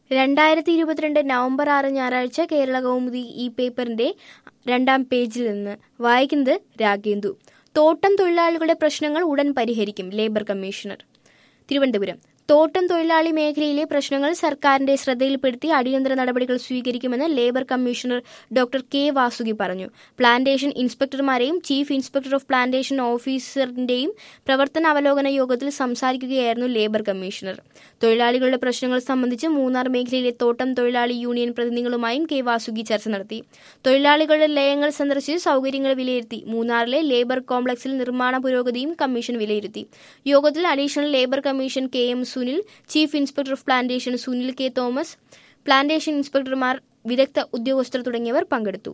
രണ്ടായിരത്തി ഇരുപത്തിരണ്ട് നവംബർ ആറ് ഞായറാഴ്ച കേരള കൗമുദി ഈ പേപ്പറിന്റെ രണ്ടാം പേജിൽ നിന്ന് വായിക്കുന്നത് രാഗേന്ദു തോട്ടം തൊഴിലാളികളുടെ പ്രശ്നങ്ങൾ ഉടൻ പരിഹരിക്കും ലേബർ കമ്മീഷണർ തിരുവനന്തപുരം തോട്ടം തൊഴിലാളി മേഖലയിലെ പ്രശ്നങ്ങൾ സർക്കാരിന്റെ ശ്രദ്ധയിൽപ്പെടുത്തി അടിയന്തര നടപടികൾ സ്വീകരിക്കുമെന്ന് labour commissioner doctor K Vasuki പറഞ്ഞു പ്ലാന്റേഷൻ ഇൻസ്പെക്ടർമാരെയും ചീഫ് ഇൻസ്പെക്ടർ ഓഫ് പ്ലാന്റേഷൻ ഓഫീസറിന്റെയും പ്രവർത്തന അവലോകന യോഗത്തിൽ സംസാരിക്കുകയായിരുന്നു ലേബർ കമ്മീഷണർ തൊഴിലാളികളുടെ പ്രശ്നങ്ങൾ സംബന്ധിച്ച് മൂന്നാർ മേഖലയിലെ തോട്ടം തൊഴിലാളി യൂണിയൻ പ്രതിനിധികളുമായും കെ വാസുകി ചർച്ച നടത്തി തൊഴിലാളികളുടെ ലയങ്ങൾ സന്ദർശിച്ച് സൗകര്യങ്ങൾ വിലയിരുത്തി മൂന്നാറിലെ ലേബർ കോംപ്ലക്സിൽ നിർമ്മാണ പുരോഗതിയും കമ്മീഷൻ വിലയിരുത്തി യോഗത്തിൽ additional labour commission K M Sunil chief inspector of plantation Sunil K Thomas plantation ഇൻസ്പെക്ടർമാർ വിദഗ്ധ ഉദ്യോഗസ്ഥർ തുടങ്ങിയവർ പങ്കെടുത്തു